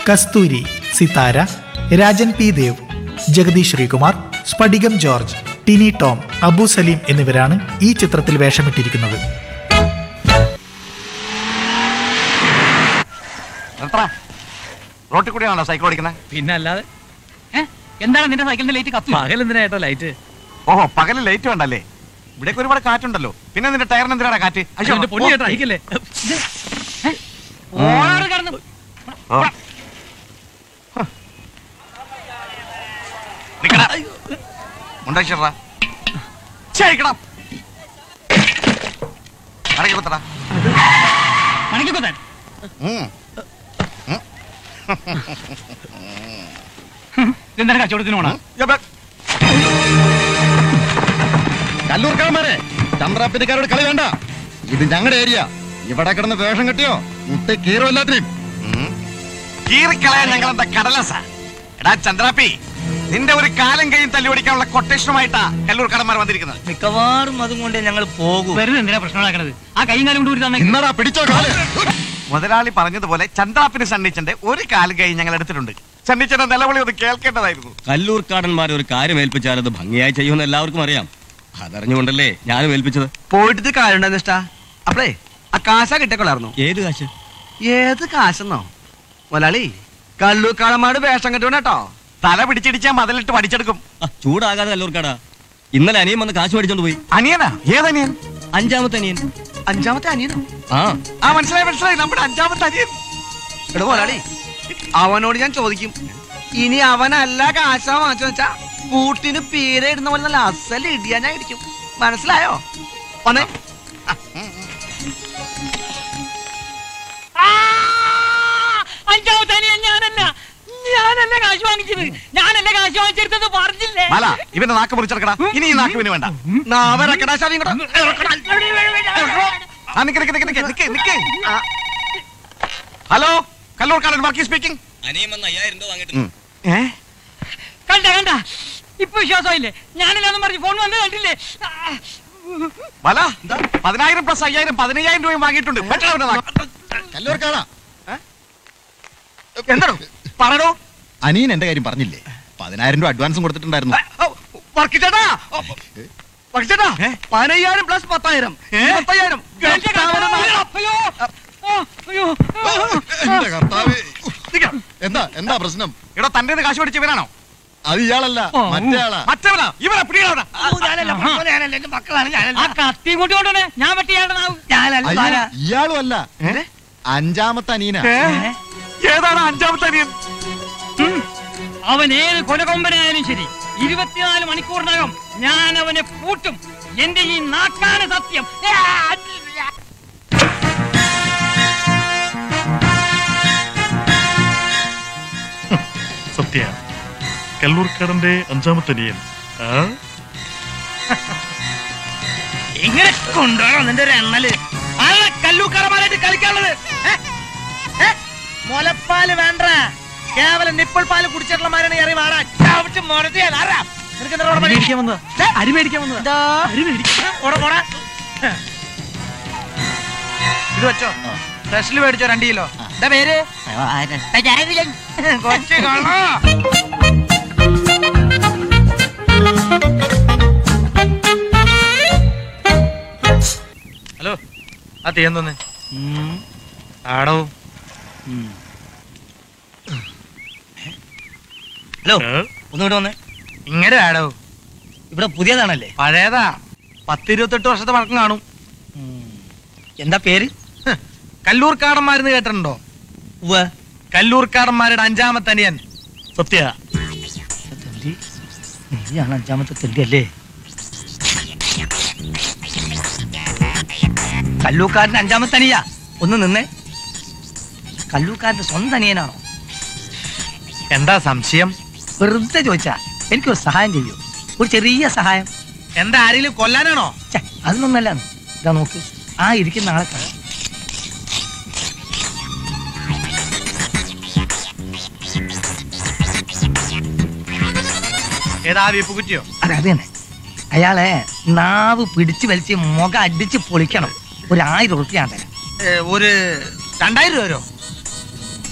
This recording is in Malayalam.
കസ്തൂരി സിതാര രാജൻ പി ദേവ് ജഗദീഷ് ശ്രീകുമാർ സ്ഫടികം ജോർജ് ടിനി ടോം അബു സലീം എന്നിവരാണ് ഈ ചിത്രത്തിൽ വേഷമിട്ടിരിക്കുന്നത് നിർത്തടാ റോട്ടിൽ കൂടിയാണല്ലോ സൈക്കിൾ ഓടിക്കുന്നത് പിന്നെ അല്ലാതെ ഏ? എന്താണ് നിന്റെ സൈക്കിളിന്റെ ലൈറ്റ് കത്തി പകൽ എന്തിനാ ഏട്ടാ ലൈറ്റ് ഓഹോ പകല് ലൈറ്റ് വേണ്ടല്ലേ ഇവിടേക്ക് ഒരുപാട് കാറ്റുണ്ടല്ലോ പിന്നെ നിന്റെ ടയറിന് എന്തിനാണ് കാറ്റ് അയ്യോ, എന്റെ പൊന്നി ഏട്ടാ അയക്കല്ലേ ഓളോട് കിടന്ന് ഓ. നിക്കടാ. മുണ്ടായിച്ചിട്ടെടാ. ഛേയ്ക്കടാ. അടക്കി കുത്തടാ. മണിക്ക് കുത്താൻ ഉം. ഇതെന്താണ് കച്ചവടത്തിന് പോണ യബ്ബ. കല്ലൂർക്കാരന്മാരെ ചന്ദ്രാപ്പിനിക്കാരോട് കളി വേണ്ട ഇത് ഞങ്ങളുടെ ഏരിയ ഇവിടെ കിടന്ന് വേഷം കെട്ടിയോ മുട്ടി കീറോ എല്ലാത്തിനും ഉം. കീറിക്കളയാൻ ഞങ്ങൾ എന്താ കടലാസ എടാ ചന്ദ്രാപ്പി നിന്റെ ഒരു കാലം കൈയും തല്ലി ഓടിക്കാനുള്ള കൊട്ടേഷനുമായിട്ടാ കല്ലൂർ കടന്മാർ വന്നിരിക്കുന്നത് മിക്കവാറും അതും കൊണ്ട് ഞങ്ങൾ പോകും വെറുതെ എന്തിനാ പ്രശ്നം ഉണ്ടാക്കണത് ആ കൈയും കാലം കൊണ്ട് ഊരി തന്നെ ഇന്നടാ പിടിച്ചോ കാല് മുതലാളി പറഞ്ഞതുപോലെ ചന്ദ്രാപ്പിന് സണ്ണിച്ചന്റെ ഒരു കാലം കൈ ഞങ്ങൾ എടുത്തിട്ടുണ്ട് സണ്ണിച്ചന്റെ നിലവിളി ഒന്ന് കേൾക്കേണ്ടതായിരുന്നു കല്ലൂർക്കാടന്മാർ ഒരു കാര്യം ഏൽപ്പിച്ചാൽ അത് ഭംഗിയായി ചെയ്യുമെന്ന് എല്ലാവർക്കും അറിയാം അതറിഞ്ഞുകൊണ്ടല്ലേ ഞാനും ഏൽപ്പിച്ചത് പോയിട്ട് കാര്യമുണ്ടെന്ന് ഇഷ്ടാ അപ്പളേ ആ കാശ കിട്ടിക്കൊള്ളായിരുന്നു ഏത് കാശ് ഏത് കാശെന്നോ മുതലാളി കല്ലൂർക്കാളമാട് വേഷം കെട്ടുകൊണ്ടോ തല പിടിച്ചിടിച്ചാ മതിലിട്ട് പഠിച്ചെടുക്കും ആ, ചൂടാകാതെ കല്ലൂർക്കാടാ ഇന്നലെ അനിയൻ വന്ന് കാശ് മേടിച്ചോണ്ട് പോയി അനിയനാ ഏതനിയൻ അഞ്ചാമത്തെ അനിയൻ അഞ്ചാമത്തെ അനിയനോ ആ ആ മനസ്സിലായി മനസ്സിലായി നമ്മുടെ അഞ്ചാമത്തെ അനിയൻ എടോ മുതലാളി അവനോട് ഞാൻ ചോദിക്കും ഇനി അവനല്ല കാശ വാങ്ങിച്ചു വെച്ചാ കൂട്ടിന് പീര ഇടുന്ന പോലെ നല്ല അസൽ ഇടിയാ ഞാൻ ഇടിക്കും മനസ്സിലായോ വന്നേ അഞ്ചാമത്തെ അനിയൻ ഞാനല്ല ഞാനല്ല കാശ് വാങ്ങിച്ചത് ഞാനല്ല കാശ് വാങ്ങിച്ചെടുത്തത് പറഞ്ഞില്ലേ മല ഇവന്റെ നാക്ക് മുറിച്ചെടുക്കടാ ഇനി ഈ നാക്ക് ഇവന് വേണ്ട നാവരക്കടാ ശാവി ആ നിക്ക് നിക്ക് നിക്ക് നിക്ക് നിക്ക് നിക്ക് ആ. ഹലോ കല്ലൂർ കാലൻ വർക്കി സ്പീക്കിംഗ് അനിയൻ വന്ന് അയ്യായിരം രൂപ വാങ്ങിട്ട് ഏ കണ്ട കണ്ട ഇപ്പൊ വിശ്വാസമായില്ലേ ഞാനില്ലാന്ന് പറഞ്ഞ് ഫോൺ വന്ന് കണ്ടില്ലേ ആ, മല പതിനായിരം പ്ലസ് അയ്യായിരം പതിനയ്യായിരം രൂപയും വാങ്ങിയിട്ടുണ്ട് പെട്ടെന്ന് അവന്റെ നാക്ക്. കല്ലൂർക്കാടാ എന്താണോ പറയണോ അനിയൻ എന്റെ കാര്യം പറഞ്ഞില്ലേ പതിനായിരം രൂപ അഡ്വാൻസും കൊടുത്തിട്ടുണ്ടായിരുന്നു വർക്കിച്ചേട്ടാ വർക്കിച്ചേട്ടാ പതിനയ്യായിരം പ്ലസ് പത്തായിരം പത്തായിരം എന്റെ കർത്താവേ, അയ്യോ ആ, അയ്യോ ആ, എന്റെ കർത്താവേ. എന്താ എന്താ പ്രശ്നം ഇവിടെ തന്റെ കാശ് മേടിച്ച ഇവനാണോ അത് ഇയാളല്ല മറ്റേ ആളാ മറ്റവനാ ഇവനെ പിടികളാ ആ കത്തി ഇങ്ങോട്ട് കൊണ്ടുവന്നെ ഞാൻ പറ്റിയാണ്ട് നാവ് അയ്യോ, ഇയാളും അല്ല അഞ്ചാമത്തെ അനിയന ഏതാണ് അഞ്ചാമത്തെ അനിയൻ അവൻ ഏത് കൊലകൊമ്പനായാലും ശരി ഇരുപത്തിനാല് മണിക്കൂറിനകം ഞാൻ അവനെ പൂട്ടും എന്റെ ഈ നാക്കാണ് സത്യം സത്യ കല്ലൂർക്കാടന്റെ അഞ്ചാമത്തെ അനിയൻ ആ ഇങ്ങനെ കൊണ്ടുപോകണം നിന്റെ ഒരു എണ്ണല് ആളെ കല്ലൂക്കാരന്മാരായിട്ട് കളിക്കാനുള്ളത് ഏ? ഏ? മുലപ്പാല് വേണ്ട കേവലം നിപ്പിൾ പാല് കുടിച്ചിട്ടുള്ള മാരാണ് ഇറങ്ങി വാടാ ചവിട്ട് മുരട്ടിയാൽ ആരാ നിനക്ക് എന്താ ഇവിടെ പണി? ഏ? അരി മേടിക്കാൻ വന്നതാ എന്താ? ഏ? ഓടാ, പോടാ. ഇത് വെച്ചോ സ്പെഷ്യൽ മേടിച്ചോ രണ്ട് കിലോ എന്താ പേര് കൊച്ചു കള്ളാ. ഹലോ ആ തീയൻ തോന്നേ ആടോ ഹലോ ഏ? ഒന്നുകൂടെ വന്നേ ഇങ്ങനെ ആടോ ഇവിടെ പുതിയതാണല്ലേ പഴയതാ പത്തിരുപത്തെട്ട് വർഷത്തെ പഴക്കം കാണും എന്താ പേര് കല്ലൂർക്കാടന്മാരെന്ന് കേട്ടിട്ടുണ്ടോ കല്ലൂർക്കാടന്മാരുടെ അഞ്ചാമത്തെ അനിയൻ സത്യ നീയാണ് അഞ്ചാമത്തെ തെണ്ടി അല്ലേ കല്ലൂക്കാരന്റെ അഞ്ചാമത്തെ അനിയ ഒന്ന് നിന്നേ കല്ലൂക്കാരന്റെ സ്വന്തം അനിയനാണോ എന്താ സംശയം വെറുതെ ചോദിച്ചാ എനിക്കൊരു സഹായം ചെയ്യൂ ഒരു ചെറിയ സഹായം എന്താ ആരെങ്കിലും കൊല്ലാനാണോ അതൊന്നല്ല ഇതാ നോക്ക് ആ ഇരിക്കുന്ന ആളെ കാണാം ഏതാ വീപ്പ് കുറ്റിയോ അതെ അത് തന്നെ അയാളെ നാവ് പിടിച്ചു വലിച്ച് മുഖം അടിച്ച് പൊളിക്കണം ഒരു ആയിരം ഉറുപ്പ്യ ഞാൻ തരാം ഒരു രണ്ടായിരം രൂപ